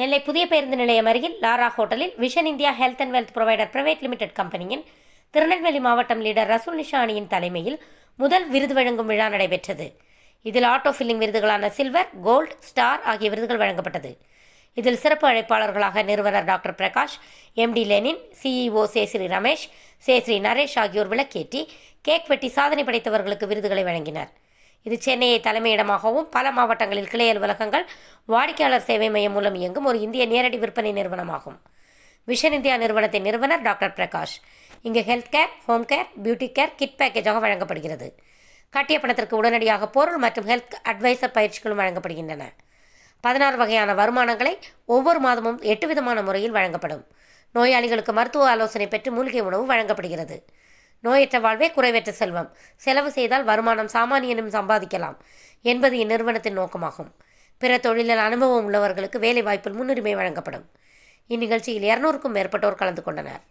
நெல்லை புதிய பேருந்து நிலையம் அருகில் லாரா ஹோட்டலில் vision India health and wealth provider private limited கம்பெனியின் திருநெல்வேலி மாவட்டம் லீடர் ரசூல் நிஷா அணியின் தலைமையில் முதல் விருது வழங்கும் விழா நடைபெற்றது இதில் ஆட்டோ ஃபில்லிங் விருதுகளான சில்வர் கோல்ட் ஸ்டார் ஆகிய விருதுகள் வழங்கப்பட்டது இதில் சிறப்பு அழைப்பாளர்களாக நிறுவனர் doctor Prakash MD Lenin CEO சேஸ்ரீ ரமேஷ் சேஸ்ரீ நரேஷ் ஆகியோர் விளக்கேற்றி கேக் வெட்டி சாதனை படைத்தவர்களுக்கு விருதுகளை வழங்கினர் இது சென்னையை தலைமையிடமாகவும் பல மாவட்டங்களில் கிளை அலுவலகங்கள் வாடிக்கையாளர் சேவை மையம் மூலம் இயங்கும் ஒரு இந்திய நேரடி விற்பனை நிறுவனமாகும் விஷன் இந்தியா நிறுவனத்தின் நிறுவனர் டாக்டர் பிரகாஷ் இங்கு health care home care beauty care kit பேக்கேஜாக வழங்கப்படுகிறது கட்டிய பணத்திற்கு உடனடியாக பொருள் மற்றும் ஹெல்த் அட்வைசர் பயிற்சிகளும் வழங்கப்படுகின்றன பதினாறு வகையான வருமானங்களை ஒவ்வொரு மாதமும் எட்டு விதமான முறையில் வழங்கப்படும் நோயாளிகளுக்கு மருத்துவ ஆலோசனை பெற்று மூலிகை உணவு வழங்கப்படுகிறது நோயற்ற வாழ்வே குறைவற்ற செல்வம் செலவு செய்தால் வருமானம் சாமானியனும் சம்பாதிக்கலாம் என்பது இந்நிறுவனத்தின் நோக்கமாகும் பிற தொழிலில் அனுபவம் உள்ளவர்களுக்கு வேலை வாய்ப்பில் முன்னுரிமை வழங்கப்படும் இந்நிகழ்ச்சியில் இருநூறுக்கும் மேற்பட்டோர் கலந்து கொண்டனர்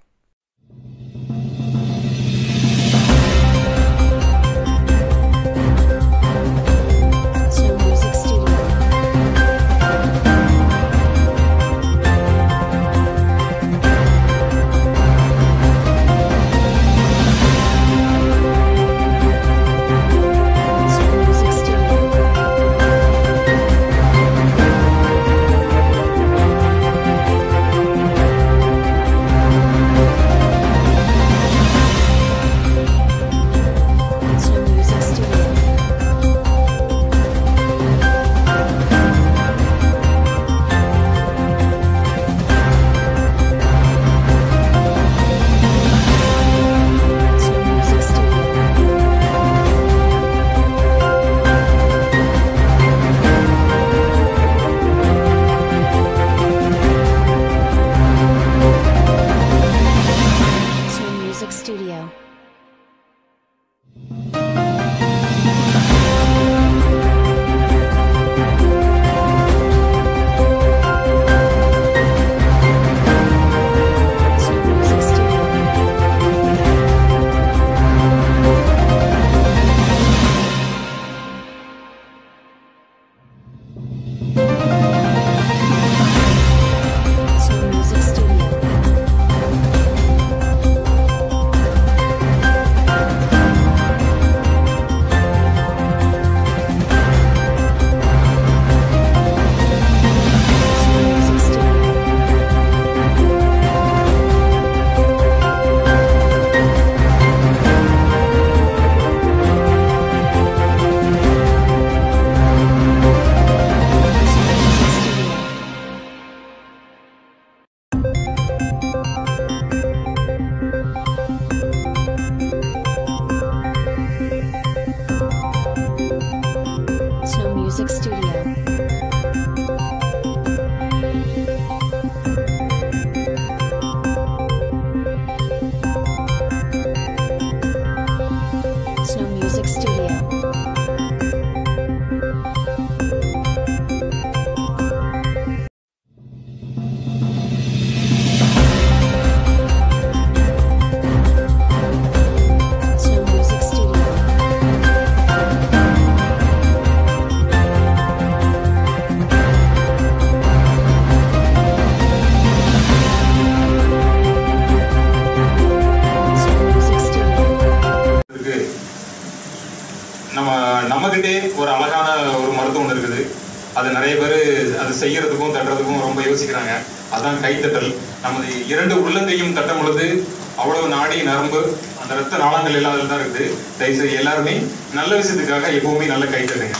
Snow Music Studio. Snow Music Studio. Snow Music Studio. Snow Music Studio. Snow Music Studio. Snow Music Studio. Snow Music Studio. Snow Music Studio. Snow Music Studio. Snow Music Studio. Snow Music Studio. Snow Music Studio. Snow Music Studio. இருக்கு நம்ம நம்மகிட்டே ஒரு அழகான ஒரு மருத்துவம் இருக்குது அது நிறைய பேர் அது செய்யறதுக்கும் தட்டுறதுக்கும் ரொம்ப யோசிக்கிறாங்க அதான் கைத்தட்டல் நமது இரண்டு உள்ளங்கையும் தட்டும் பொழுது அவ்வளவு நாடி நரம்பு அந்த ரத்த நாளங்கள் எல்லாம் அதில் தான் இருக்குது தயவுசெய்து எல்லாருமே நல்ல விஷயத்துக்காக எப்பவுமே நல்ல கை தட்டுங்க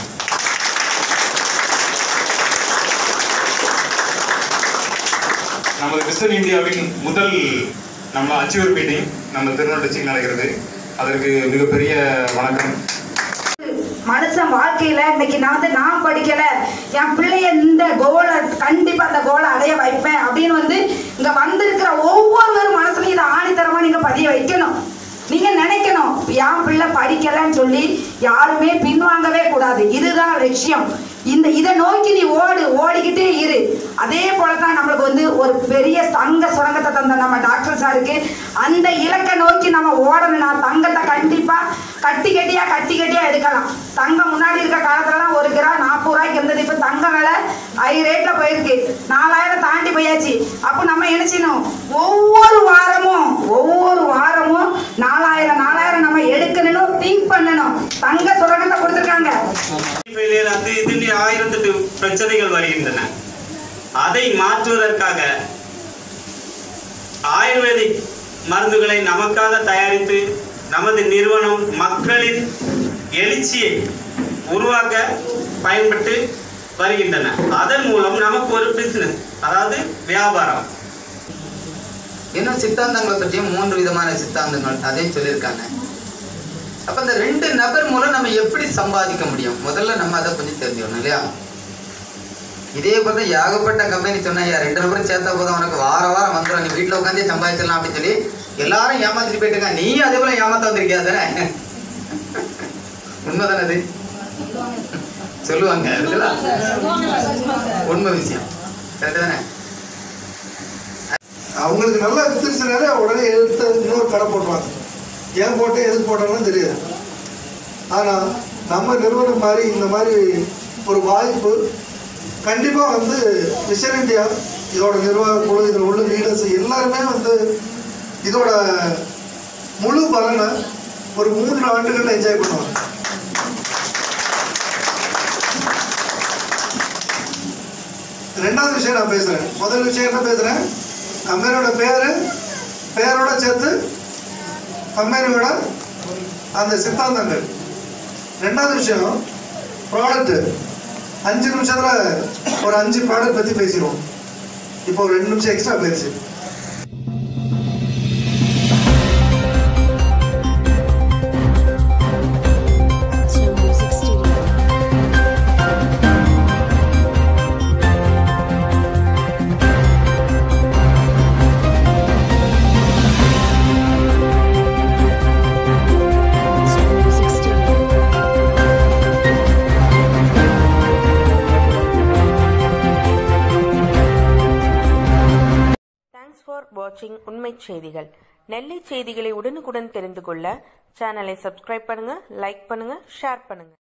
நமது மிஸ்டர் இந்தியாவின் முதல் நம்ம அச்சீவர் மீட்டிங் நம்ம திருநெல்வேலி நடக்கிறது அதற்கு மிகப்பெரிய வணக்கம் மனுஷன் வாழ்க்கையில இன்னைக்கு நான் வந்து நான் படிக்கல என் பிள்ளைய இந்த கோலை கண்டிப்பா அந்த கோலை அடைய வைப்பேன் அப்படின்னு வந்து இங்க வந்திருக்கிற ஒவ்வொருவரும் மனசுலயும் இதை ஆணித்தரமா நீங்க பதிய வைக்கணும் நீங்க நினைக்கணும் என் பிள்ளை படிக்கலன்னு சொல்லி யாருமே பின்வாங்கவே கூடாது இதுதான் லட்சியம் இந்த இதை நோக்கி நீ ஓடு ஓடிக்கிட்டே இரு அதே போல தான் நம்மளுக்கு வந்து ஒரு பெரிய தங்க சுரங்கத்தை தந்த நம்ம டாக்டர் சாருக்கு அந்த இலக்கை நோக்கி நம்ம ஓடணும்னா தங்கத்தை கண்டிப்பா கட்டி கட்டியா கட்டி கட்டியா எடுக்கலாம் தங்கம் முன்னாடி இருக்க காலத்துலலாம் ஒரு கிராம் நாற்பது ரூபாய்க்கு இருந்தது இப்போ தங்க விலை ஹை ரேட்ல போயிருக்கு நாலாயிரம் தாண்டி போயாச்சு அப்போ நம்ம என்ன செய்யணும் ஒவ்வொரு வாரமும் ஒவ்வொரு வாரமும் நாலாயிரம் நாலாயிரம் நம்ம எடுக்கணும் திங்க் பண்ணணும் தங்க சுரங்கத்தை கொடுத்துருக்காங்க ஃபெயிலியர் அது இதுன்னு ஆயிரத்தெட்டு பிரச்சனைகள் வருகின்றன அதை மாற்றுவதற்காக ஆயுர்வேதிக் மருந்துகளை நமக்காக தயாரித்து நமது நிறுவனம் மக்களின் எழுச்சியை உருவாக்க பயன்பட்டு வருகின்றன அதன் மூலம் நமக்கு ஒரு பிசினஸ் அதாவது வியாபாரம் இன்னும் சித்தாந்தங்களை பற்றியும் மூன்று விதமான சித்தாந்தங்கள் அதையும் சொல்லியிருக்காங்க அப்ப இந்த ரெண்டு நபர் மூலம் நம்ம எப்படி சம்பாதிக்க முடியும் முதல்ல நம்ம அதை கொஞ்சம் தெரிஞ்சுக்கணும் இல்லையா இதே பார்த்தா ஏகப்பட்ட கம்பெனி சொன்னாங்க ரெண்டு நபரும் சேர்த்தா போதும் உனக்கு வார வாரம் வந்துடும் நீ வீட்டில் உட்காந்தே சம்பாதிச்சிடலாம் அப்படின்னு சொல்லி எல்லாரும் ஏமாத்திட்டு போயிட்டு இருக்காங்க நீ அதே போல ஏமாத்த வந்திருக்கியா தானே உண்மைதானே அது சொல்லுவாங்க இல்லையா? உண்மை விஷயம் கரெக்டு தானே அவங்களுக்கு நல்லா வித்துருச்சுனாலே உடனே எடுத்து இன்னொரு கடை போட்டுருவாங்க ஏன் போட்டேன் எதுக்கு போட்டாலும் தெரியாது ஆனால் நம்ம நிறுவனம் மாதிரி இந்த மாதிரி ஒரு வாய்ப்பு கண்டிப்பாக வந்து விஷன் இந்தியா இதோட நிர்வாக குழு இதில் உள்ள லீடர்ஸ் எல்லாருமே வந்து இதோட முழு பலனை ஒரு மூன்று ஆண்டுகள் என்ஜாய் பண்ணுவாங்க ரெண்டாவது விஷயம் நான் பேசுகிறேன் முதல் விஷயம் என்ன பேசுகிறேன் கம்பெனியோட பேர் பேரோட சேர்த்து கம்பெனியோட அந்த சித்தாந்தங்கள் ரெண்டாவது விஷயம் ப்ராடக்ட் அஞ்சு நிமிஷத்தில் ஒரு அஞ்சு ப்ராடக்ட் பற்றி பேசிடுவோம் இப்போ ஒரு ரெண்டு நிமிஷம் எக்ஸ்ட்ரா பேசி Snow Music Studio. Snow Music Studio. Thanks for வாட்சிங் உண்மை செய்திகள் நெல்லை செய்திகளை உடனுக்குடன் தெரிந்து கொள்ள சேனலை சப்ஸ்கிரைப் பண்ணுங்க லைக் பண்ணுங்க ஷேர் பண்ணுங்க